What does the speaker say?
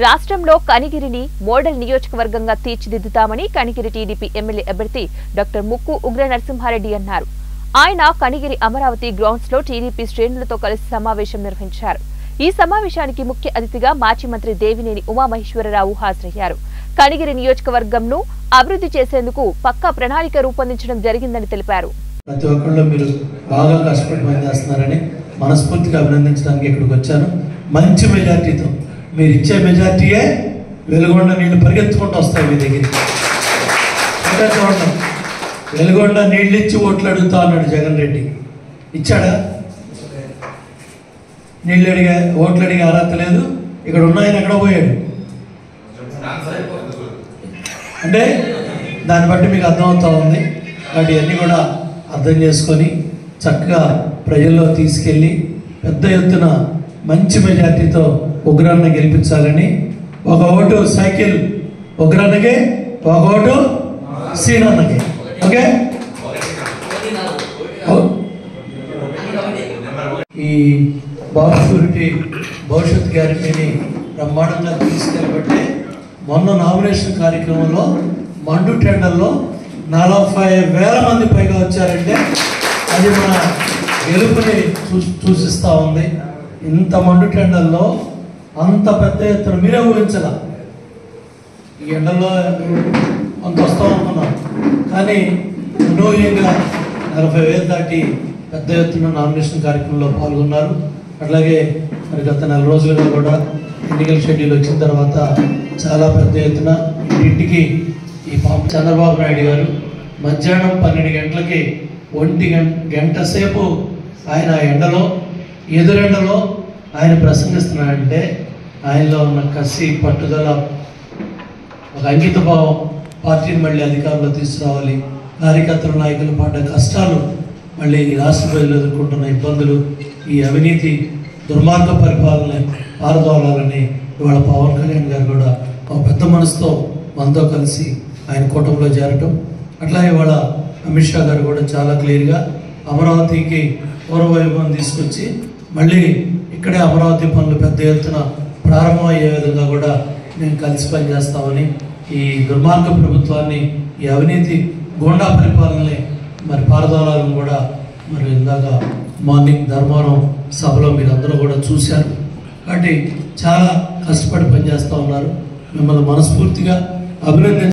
రాష్ట్రంలో కనిగిరిని మోడల్ నియోజకవర్గంగా తీర్చిదిద్దుతామని కనిగిరి టీడీపీ ఎమ్మెల్యే అభ్యర్థి డాక్టర్ ముక్కు ఉగ్ర నరసింహారెడ్డి అన్నారు ఆయన కనిగిరి అమరావతి గ్రౌండ్స్ లో టీడీపీ శ్రేణులతో కలిసి సమావేశం నిర్వహించారు ఈ సమావేశానికి ముఖ్య అతిథిగా మాజీ మంత్రి దేవినేని ఉమామహేశ్వరరావు హాజరయ్యారు కనిగిరి నియోజకవర్గంను అభివృద్ధి చేసేందుకు పక్కా ప్రణాళిక రూపొందించడం జరిగిందని తెలిపారు ప్రతి ఒక్కళ్ళు మీరు బాగా కష్టపడి పనిచేస్తున్నారని మనస్ఫూర్తిగా అభినందించడానికి ఇక్కడికి వచ్చాను మంచి మెజార్టీతో మీరు ఇచ్చే మెజార్టీయే వెలుగొండ నీళ్లు పరిగెత్తుకుంటూ వస్తాయి మీ దగ్గరికి ఇంకా చూడండి వెలుగొండ నీళ్ళు ఇచ్చి ఓట్లు అడుగుతా అన్నాడు జగన్ రెడ్డి ఇచ్చాడా నీళ్ళు అడిగే ఓట్లు అడిగే అర్హత లేదు ఇక్కడ ఉన్నాయని ఎక్కడ పోయాడు అంటే దాన్ని బట్టి మీకు అర్థమవుతా ఉంది కాబట్టి ఇవన్నీ కూడా అర్థం చేసుకొని చక్కగా ప్రజల్లో తీసుకెళ్ళి పెద్ద ఎత్తున మంచి మెజార్టీతో ఉగ్రాన్ని గెలిపించాలని ఒక ఓటు సైకిల్ ఉగ్రాన్నకి ఒక ఓటు సీనన్నకి ఓకే ఓ- ఈ బాబు షూరిటీ భవిష్యత్ గ్యారంటీని బ్రహ్మాండంగా తీసుకెళ్ళబట్టే మొన్న నామినేషన్ కార్యక్రమంలో మండు టెండర్లో నలభై వేల మంది పైగా వచ్చారంటే అది మన గెలుపుని చూ సూచిస్తూ ఉంది ఇంత మండు టెండర్లో అంత పెద్ద ఎత్తున మీరే ఊహించాల ఈ ఎండల్లో అంత వస్తాం అనుకున్నాం కానీ అనూహ్యంగా నలభై వేలు దాటి పెద్ద ఎత్తున నామినేషన్ కార్యక్రమంలో పాల్గొన్నారు అట్లాగే మరి గత నెల రోజులుగా కూడా ఎన్నికల షెడ్యూల్ వచ్చిన తర్వాత చాలా పెద్ద ఎత్తున ఇంటింటికి ఈ పాప చంద్రబాబు నాయుడు గారు మధ్యాహ్నం పన్నెండు గంటలకి ఒంటి గంట గంట సేపు ఆయన ఆ ఎండలో ఎదురెండలో ఆయన ప్రసంగిస్తున్నాడంటే ఆయనలో ఉన్న కసి పట్టుదల ఒక అంకిత భావం పార్టీని మళ్ళీ అధికారంలో తీసుకురావాలి కార్యకర్తల నాయకులు పడ్డ కష్టాలు మళ్ళీ ఈ రాష్ట్ర ప్రజలు ఎదుర్కొంటున్న ఇబ్బందులు ఈ అవినీతి దుర్మార్గ పరిపాలన పారదోలాలని ఇవాళ పవన్ కళ్యాణ్ గారు కూడా ఒక పెద్ద మనసుతో మనతో కలిసి ఆయన కూటమిలో చేరటం అట్లా ఇవాళ అమిత్ షా గారు కూడా చాలా క్లియర్గా అమరావతికి పూర్వవైభవం తీసుకొచ్చి మళ్ళీ ఇక్కడే అమరావతి పనులు పెద్ద ఎత్తున ప్రారంభం అయ్యే విధంగా కూడా మేము కలిసి పనిచేస్తామని ఈ దుర్మార్గ ప్రభుత్వాన్ని ఈ అవినీతి గోండా పరిపాలనని మరి పారదోలాలను కూడా మరి ఇందాక మార్నింగ్ ధర్మవరం సభలో మీరు అందరూ కూడా చూశారు కాబట్టి చాలా కష్టపడి పనిచేస్తూ ఉన్నారు మిమ్మల్ని మనస్ఫూర్తిగా అభినందించ